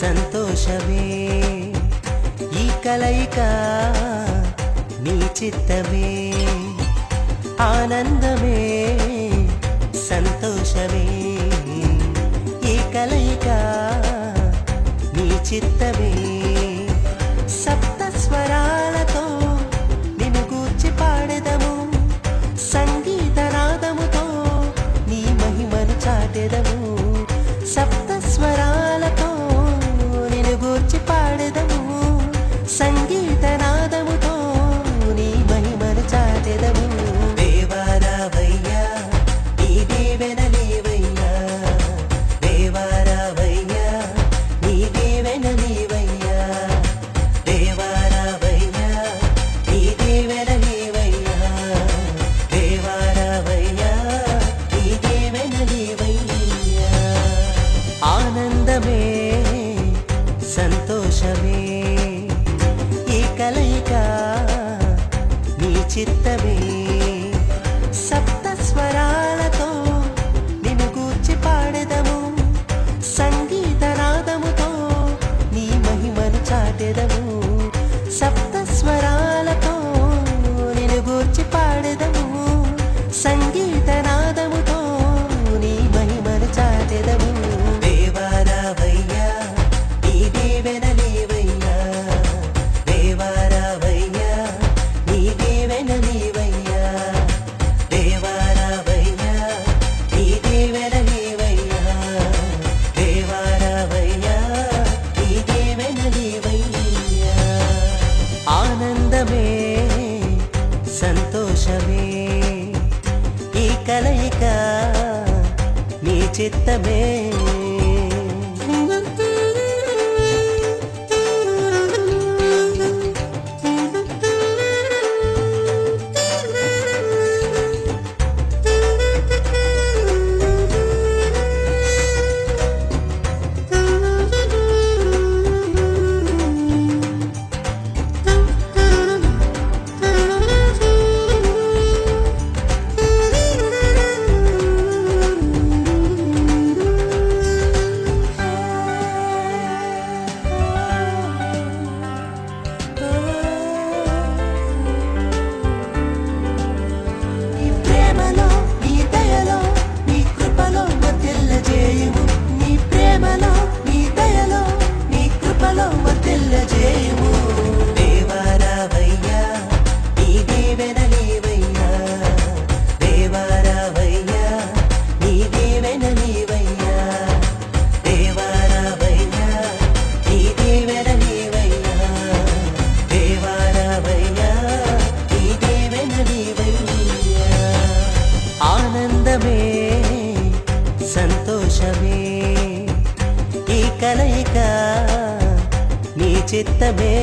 సంతోషమే ఈ కలయిక నీ చిత్తమే ఆనందమే సంతోషమే ఈ కలయిక నీ చిత్తమే సప్త స్వరాలతో నిన్ను గూర్చి పాడెదము సంగీత నాదముతో నీ మహిమను చాటెదము సప్త స్వరాలతో నిన్ను గూర్చి పాడెదము సంగీత నాదముతో నీ మహిమను చాటెదము దేవారావయ్యా నీ దేవెనలేవయ్యా దేవారావయ్యా నీ దేవెనలేవయ్యా దేవారావయ్యా నీ దేవెనలేవయ్యా దేవారావయ్యా నీ దేవెనలేవయ్యా ఆనందమే సంతోషమే ఈ కలయిక నీ చిత్తమే సప్త స్వరాలతో నిన్ను గూర్చి పాడెదము సంగీత నాదముతో నీ మహిమను చాటెదము సప్త స్వరాలతో నిన్ను గూర్చి పాడెదము సంగీత నాదముతో నీ మహిమను చాటెదము దేవారావయ్యా నీ దేవెనలేవయ్యా దేవారావయ్యా నీ దేవెనలేవయ్యా దేవారావయ్యా నీ దేవెనలేవయ్యా దేవారావయ్యా నీ దేవెనలేవయ్యా ఆనందమే సంతోషమే ఈ కలయిక నీ చిత్తమే నీ ప్రేమలో నీ దయలో నీ కృపలో వర్ధిల్ల జేయుము నీ ప్రేమలో నీ దయలో నీ కృపలో వర్ధిల్ల జేయుము దేవారావయ్యా నీ దేవెనలేవయ్యా దేవారావయ్యా నీ దేవెనలేవయ్యా దేవారావయ్యా నీ దేవెనలేవయ్యా దేవారావయ్యా నీ దేవెనలేవయ్యా ఆనందమే సంతోషమే ఈ కలయిక నీ చిత్తమే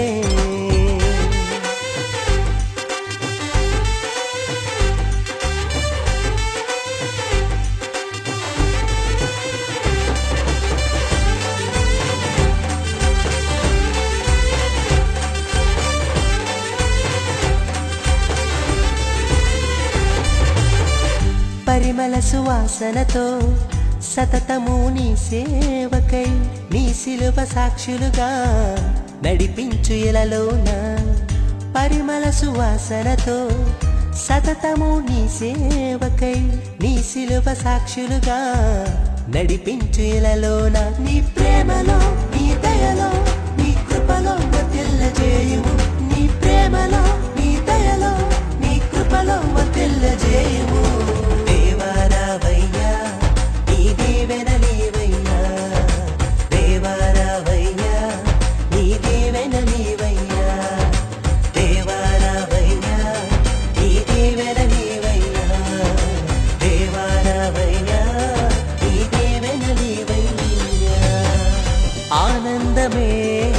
పరిమళ సువాసనతో సతతము నీ సేవకై నీ శిలువ సాక్షులుగా నడిపించు ఇలలోన పరిమళ సువాసనతో సతతము నీ సేవకై నీ శిలువ సాక్షులుగా నడిపించు ఇలలోన నీ ప్రేమలో నీ దయలో నీ కృపలో వర్ధిల్ల జేయుము నీ ప్రేమలో నీ దయలో నీ కృపలో వర్ధిల్ల జేయుము దేవారావయ్యా నీ దేవెనలేవయ్యా దేవారావయ్యా నీ దేవెనలేవయ్యా దేవారావయ్యా నీ దేవెనలేవయ్యా దేవారావయ్యా నీ దేవెనలేవయ్యా ఆనందమే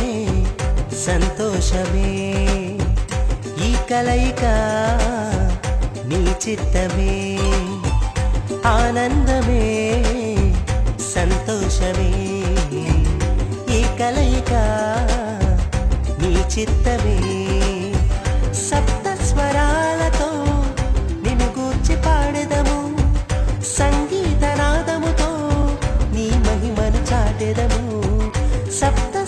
సంతోషమే ఈ కలయిక నీ చిత్తమే ఆనందమే సంతోషమే ఈ కలయిక నీ చిత్తమే సప్త స్వరాలతో నిన్ను గూర్చి పాడెదము సంగీత నాదముతో నీ మహిమను చాటెదము సప్త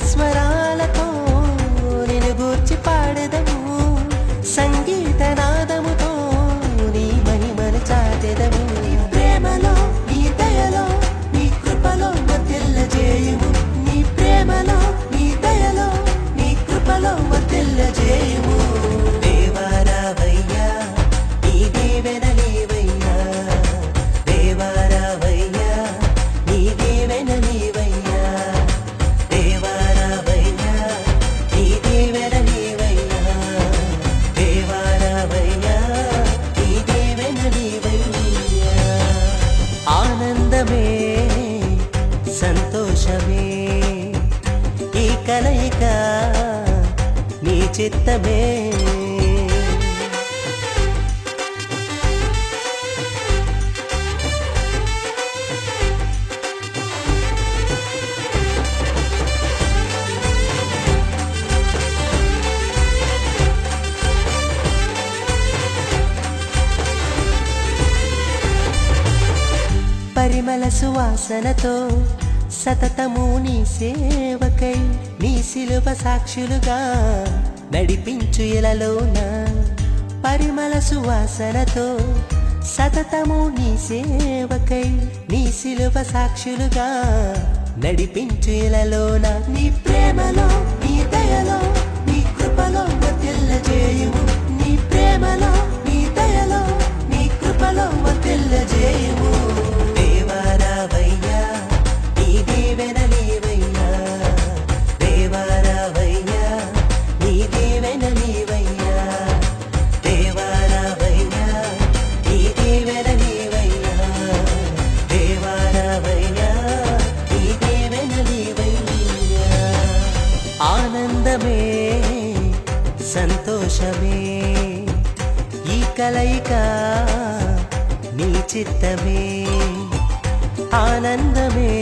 సంతోషమే ఈ కలయిక నీ చిత్తమే పరిమళ సువాసనతో సతతము నీ సేవకై నీ శిలువ సాక్షులుగా నడిపించు ఇలలోన పరిమళ సువాసనతో సతతము నీ సేవకై నీ శిలువ సాక్షులుగా నడిపించు ఇలలోన నీ ప్రేమలో నీ దయలో నీ కృపలో వర్ధిల్లజేయుము నీ ప్రేమలో నీ దయలో నీ కృపలో వర్ధిల్లజేయుము దేవారావయ్యా నీ దీవెన నీవయ్యా దేవారావయ్యా నీ దీవెన నీవయ్యా దేవారావయ్యా నీ దీవెన నీవయ్యా దేవారావయ్యా నీ దీవెన నీవయ్యా ఆనందమే సంతోషమే ఈ కలయిక నీ చిత్తమే ఆనందమే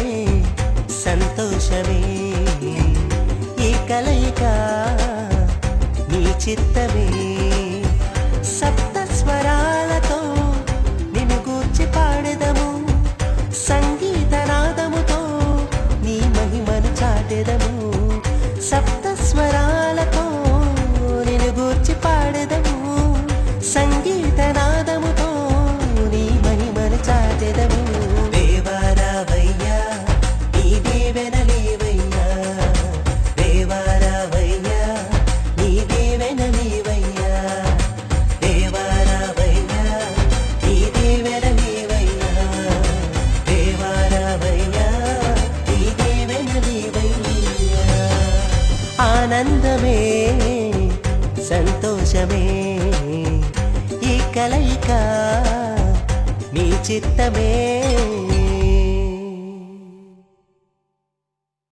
సంతోషమే ఈ కలయిక నీ చిత్తమే సప్త స్వరాలతో నిన్ను గూర్చి పాడెదము సంగీతనాదముతో నీ మహిమను చాటెదము సప్త స్వరాలతో నిన్ను గూర్చి పాడెదము సంగీతనాదముతో నీ మహిమను చాటెదము దేవారావయ్యా నీ దీవెన లేవయ్యా దేవారావయ్యా నీ దీవెన లేవయ్యా దేవారావయ్యా నీ దీవెన లేవయ్యా దేవారావయ్యా నీ దీవెన లేవయ్యా ఆనందమే సంతోషమే ఈ కలయిక నీ చిత్తమే